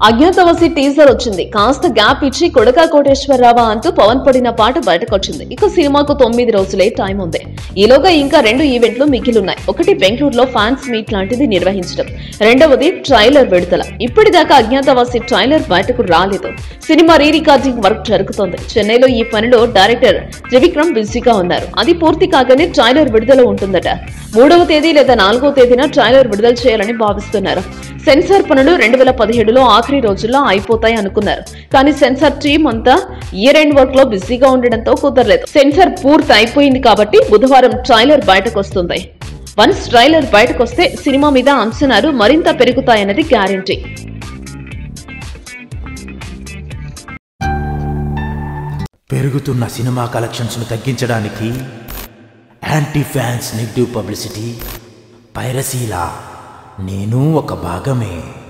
Agnyaathavaasi teaser వచ్చింది కాస్త gap ఇచ్చి కొడకా కోటేశ్వరరావా అంటూ పవన్ పడిన పాట బయటకొచ్చింది ఇక సినిమాకు తొమ్మిది రోజులే టైం ఉంది ఈలోగా ఇంకా రెండు ఈవెంట్లు మిగిలిన్నాయి ఒకటి బెంగళూరులో ఫ్యాన్స్ మీట్ లాంటిది నిర్వహించడం రెండవది ట్రైలర్ విడుదల ఇప్పటిదాకా అజ్ఞాతవాసి ట్రైలర్ బయటకు రాలేదు సినిమా రీ రికార్డింగ్ వర్క్ జరుగుతోంది చెన్నైలో ఈ పనిలో డైరెక్టర్ త్రివిక్రమ్ బిజీగా ఉన్నారు అది పూర్తి కాగానే ట్రైలర్ విడుదల ఉంటుందట మూడవ తేదీ లేదా నాలుగో తేదీన ట్రైలర్ విడుదల చేయాలని భావిస్తున్నారు సెన్సార్ పనులు రెండు వేల పదిహేడులో ఆఖరి రోజుల్లో అయిపోతాయి అనుకున్నారు కానీ సెన్సార్ టీం అంతా ఇయర్ ఎండ్ వర్క్ లో బిజీగా ఉండడంతో కుదరలేదు సెన్సార్ పూర్తి అయిపోయింది కాబట్టి బుధవారం ట్రైలర్ బయటకు వస్తుంది వన్స్ ట్రైలర్ బయటకు వస్తే సినిమా మీద అంచనాలు మరింత పెరుగుతాయన్నది గ్యారంటీ పెరుగుతున్న సినిమా కలెక్షన్స్ను తగ్గించడానికి యాంటీ ఫ్యాన్స్ నెగిటివ్ పబ్లిసిటీ పైరసీలా నేను ఒక భాగమే